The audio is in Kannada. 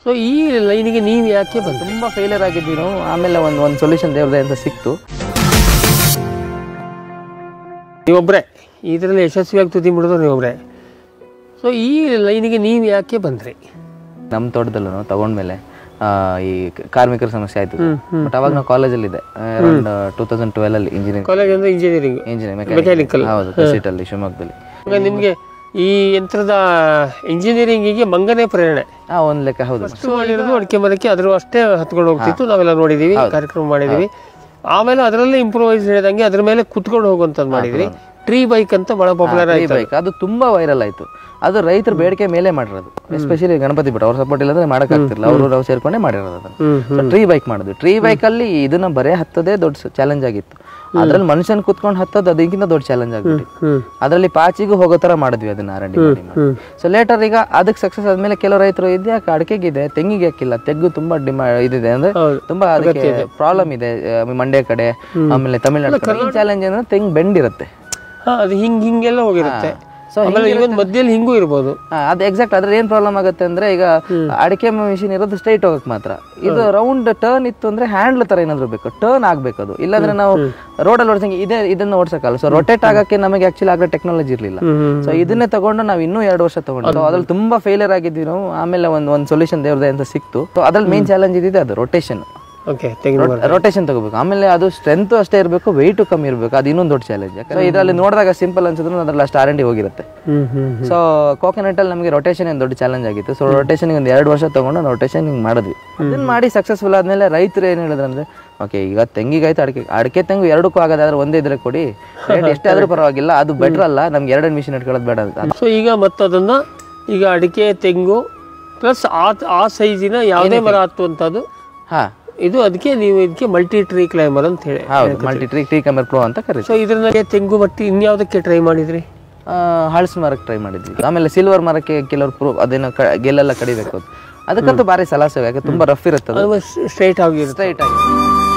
ಸೊ ಈ ಲೈನಿಗೆ ನೀವು ಯಾಕೆ ಬಂದ್ರಿ ತುಂಬ ಫೇಲಿಯರ್ ಆಗಿದ್ವಿ ನಾವು ಆಮೇಲೆ ಒಂದು ಒಂದು ಸೊಲ್ಯೂಷನ್ ದೇವ್ರದೇ ಅಂತ ಸಿಕ್ತು ನೀವೊಬ್ಬರೇ ಇದರಲ್ಲಿ ಯಶಸ್ವಿಯಾಗಿ ತುದಿ ಮುಡಿದ್ರು ನೀವೊಬ್ಬರೇ ಸೊ ಈ ಲೈನಿಗೆ ನೀವು ಯಾಕೆ ಬಂದ್ರಿ ನಮ್ಮ ತೋಟದಲ್ಲೂ ನಾವು ತಗೊಂಡ್ಮೇಲೆ ಆ, ಈ ಕ- ಕಾರ್ಮಿಕರ ಸಮಸ್ಯೆ ಆಯ್ತು ಬಟ್ ಅವಾಗ ನಾವು ಕಾಲೇಜಲ್ಲಿ ಇದೆ ಅರೌಂಡ್ ಟೂ ತೌಸಂಡ್ ಟ್ವೆಲ್ ಅಲ್ಲಿ ಇಂಜಿನಿಯರಿಂಗ್ ಕಾಲೇಜ್ ಅಂದ್ರೆ ಇಂಜಿನಿಯರಿಂಗ್ ಇಂಜಿನಿಯರಿಂಗ್ Mechanical. ಹೌದು ಸೀಟಲ್ಲಿ ಶಿವಮೊಗ್ಗದಲ್ಲಿ ನಿಮಗೆ ಈ ಯಂತ್ರದ ಇಂಜಿನಿಯರಿಂಗಿಗೆ ಮಂಗನೇ ಪ್ರೇರಣೆ ಹಾ ಒಂದು ಲೆಕ್ಕ ಹೌದು ಫಸ್ಟ್ ಮಾಡಿರೋದು ಅಡಿಕೆ ಮರಕ್ಕೆ ಅದ್ರ ಅಷ್ಟೇ ಹತ್ಕೊಂಡು ಹೋಗ್ತಿತ್ತು ನಾವೆಲ್ಲ ನೋಡಿದೀವಿ ಕಾರ್ಯಕ್ರಮ ಮಾಡಿದೀವಿ ಆಮೇಲೆ ಅದರಲ್ಲೇ ಇಂಪ್ರೂವೈಸ್ ಹೇಳಿದಂಗೆ ಅದ್ರ ಮೇಲೆ ಕುತ್ಕೊಂಡು ಹೋಗುವಂಥದ್ದು ಮಾಡಿದ್ವಿ ಟ್ರೀ ಬೈಕ್ ಅಂತ ಬಹಳ ಪಾಪ್ಯುಲರ್ ಈ ಆಯ್ತು ಬೈಕ್ ಅದು ತುಂಬಾ ವೈರಲ್ ಆಯ್ತು ಅದು ರೈತರ ಬೇಡಿಕೆ ಮೇಲೆ ಮಾಡಿರೋದು ಎಸ್ಪೆಷಲಿ ಗಣಪತಿ ಬಿಟ್ಟು ಅವ್ರ ಸಪೋರ್ಟ್ ಇಲ್ಲದ್ರೆ ಮಾಡಕ್ ಆಗ್ತಿರ್ಲಿಲ್ಲ ಅವರು ನಾವು ಸೇರ್ಕೊಂಡೇ ಮಾಡಿರೋದು ಅದನ್ನ ಹ್ಮ್ ಟ್ರೀ ಬೈಕ್ ಮಾಡಿದ್ವಿ ಟ್ರೀ ಬೈಕ್ ಅಲ್ಲಿ ಇದನ್ನ ಬರೇ ಹತ್ತದೇ ದೊಡ್ಡ ಚಾಲೆಂಜ್ ಆಗಿತ್ತು ಅದ್ರಲ್ಲಿ ಮನುಷ್ಯನ್ ಕುತ್ಕೊಂಡು ಹತ್ತೋದು ಅದಕ್ಕಿಂತ ದೊಡ್ಡ ಚಾಲೆಂಜ್ ಆಗ್ಬಿಟ್ಟು ಹ್ಮ್ ಅದರಲ್ಲಿ ಪಾಚಿಗೂ ಹೋಗೋ ತರ ಮಾಡಿದ್ವಿ ಅದನ್ನ R N D so later ಈಗ ಅದಕ್ಕೆ ಸಕ್ಸಸ್ ಆದ್ಮೇಲೆ ಕೆಲವು ರೈತರು ಇದ್ಯಾಕೆ ಅಡಿಕೆಗಿದೆ ತೆಂಗಿಗೆ ಯಾಕಿಲ್ಲ ತೆಗ್ಗು ತುಂಬಾ ಡಿಮಾ ಇದಿದೆ ಅಂದ್ರೆ ಹೌದು. ತುಂಬಾ ಅದಕ್ಕೆ ಪ್ರಾಬ್ಲಮ್ ಇದೆ ಆ, ಮಂಡ್ಯ ಕಡೆ ಆಮೇಲೆ ತಮಿಳ್ನಾಡು ಕಡೆ ಚಾಲೆಂಜ್ ಅಂದ್ರೆ ತೆಂಗು ಬೆಂಡ್ ಇರುತ್ತೆ ಹಾ ಅದು ಹಿಂಗ್ ಹಿಂಗೆಲ್ಲ ಹೋಗಿರುತ್ತೆ ಸೊ ಆಮೇಲೆ ಇವನ್ ಮಧ್ಯದಲ್ಲಿ ಹಿಂಗೂ ಇರ್ಬೋದು ಅದು ಎಕ್ಸಾಕ್ಟ್ ಅದ್ರ ಏನ್ ಪ್ರಾಬ್ಲಮ್ ಆಗುತ್ತೆ ಅಂದ್ರೆ ಈಗ ಅಡಿಕೆ ಮಿಷಿನ್ ಇರೋದು ಸ್ಟ್ರೈಟ್ ಹೋಗಕ್ ಮಾತ್ರ ಇದು ರೌಂಡ್ ಟರ್ನ್ ಇತ್ತು ಅಂದ್ರೆ ಹ್ಯಾಂಡ್ಲ್ ತರ ಏನಾದ್ರು ಬೇಕು ಟರ್ನ್ ಆಗ್ಬೇಕು ಅದು ಇಲ್ಲಾಂದ್ರೆ ನಾವು ರೋಡಲ್ಲಿ ಓಡಿಸಂಗೆ ಇದೇ ಇದನ್ನ ಓಡಿಸಕ್ಕಲ್ಲ ಸೊ ರೊಟೇಟ್ ಆಗಕ್ಕೆ ನಮಗೆ ಆಕ್ಚುಲಿ ಆಗಲೇ ಟೆಕ್ನಾಲಜಿ ಇರಲಿಲ್ಲ ಸೊ ಇದನ್ನೇ ತಗೊಂಡು ನಾವು ಇನ್ನೂ ಎರಡು ವರ್ಷ ತಗೊಂಡು So ಅದ್ರಲ್ಲಿ ತುಂಬಾ ಫೇಲಿಯರ್ ಆಗಿದ್ವಿ ನಾವು ಆಮೇಲೆ ಒಂದು ಒಂದು ಸೊಲ್ಯೂಷನ್ ದೇವ್ರದೇ ಅಂತ ಸಿಕ್ತು ಸೊ ಅದ್ರಲ್ಲಿ ಮೇನ್ ಚಾಲೆಂಜ್ ಇದಿದೆ ಅದು ರೊಟೇಷನ್ ಓಕೆ ತೆಂಗಿನ ಮರ ರೊಟೇಷನ್ ತಗೋಬೇಕು ಆಮೇಲೆ ಅದು ಸ್ಟ್ರೆಂತ್ ಅಷ್ಟೇ ಇರಬೇಕು ವೆಯ್ಟು ಕಮ್ಮಿ ಇರಬೇಕು ಅದು ಇನ್ನೊಂದು ದೊಡ್ಡ ಚಾಲೆಂಜ್ ಯಾಕಂದ್ರೆ ಇದರಲ್ಲಿ ನೋಡಿದಾಗ ಸಿಂಪಲ್ ಅನ್ಸಿದ್ರು ಅದ್ರಲ್ಲಿ ಅಷ್ಟು ಆರ್ ಎನ್ ಡಿ ಹೋಗಿರುತ್ತೆ ಹ್ಮ್ ಹ್ಮ್ ಸೊ ಕೋಕೋನಟ್ ಅಲ್ಲಿ ನಮಗೆ ರೊಟೇಷನ್ ಏನು ದೊಡ್ಡ ಚಾಲೆಂಜ್ ಆಗಿತ್ತು ಸೊ ರೊಟೇಷನ್ ಒಂದು ಎರಡು ವರ್ಷ ತಗೊಂಡು ರೊಟೇಷನ್ ಹಿಂಗ್ ಮಾಡಿದ್ವಿ ಅದನ್ನ ಮಾಡಿ ಸಕ್ಸಸ್ಫುಲ್ ಆದ್ಮೇಲೆ ರೈತರು ಏನು ಹೇಳಿದ್ರು ಅಂದ್ರೆ ಓಕೆ ಈಗ ತೆಂಗಿಗಾಯ್ತು ಅಡಿಕೆ ಅಡಿಕೆ ತೆಂಗು ಎರಡಕ್ಕೂ ಆಗೋದಾದ್ರೆ ಒಂದೇ ಇದ್ರೆ ಕೊಡಿ ರೇಟ್ ಎಷ್ಟೇ ಆದ್ರೂ ಪರವಾಗಿಲ್ಲ ಅದು ಬೆಟರ್ ಅಲ್ಲ ನಮ್ಗೆ ಎರಡು ಮಿಷಿನ್ ಇಟ್ಕೊಳ್ಳೋದು ಬೇಡ ಅಂತ ಸೊ ಈಗ ಮತ್ತದನ್ನ ಈಗ ಅಡಿಕೆ ತೆಂಗು ಪ್ಲಸ್ ಆ ಆ ಸೈಜಿನ ಯಾವುದೇ ಮರ ಹತ್ತುವಂಥದ್ದು ಹಾ ಇದು ಅದಕ್ಕೆ ನೀವು ಇದಕ್ಕೆ ಮಲ್ಟಿ ಟ್ರೀ ಕ್ಲೈಮರ್ ಅಂತ ಹೇಳಿ ಹೌದು ಮಲ್ಟಿ ಟ್ರೀ ಟ್ರೀ ಕಮರ್ ಪ್ರೋ ಅಂತ ಕರೀತೀವಿ ಸೊ ಇದರಲ್ಲಿ ತೆಂಗು ಮತ್ತೆ ಇನ್ಯಾವುದಕ್ಕೆ ಟ್ರೈ ಮಾಡಿದ್ರಿ ಆ, ಹಳಸು ಮರಕ್ಕೆ ಟ್ರೈ ಮಾಡಿದ್ವಿ ಆಮೇಲೆ ಸಿಲ್ವರ್ ಮರಕ್ಕೆ ಕೆಲವರು ಪ್ರೂವ್ ಅದೇನೋ ಕ ಗೆಲ್ಲೆಲ್ಲ ಕಡಿಬೇಕು ಅದು ಅದಕ್ಕಂತೂ ಭಾರಿ ಸಲಾಸೆ ಯಾಕೆ ತುಂಬಾ ರಫ್ ಇರುತ್ತೆ ಅದು ಅದು ಸ್ಟ್ರೈಟ್ ಆಗಿರುತ್ತೆ ಸ್ಟ್ರೈಟ್ ಆಗಿ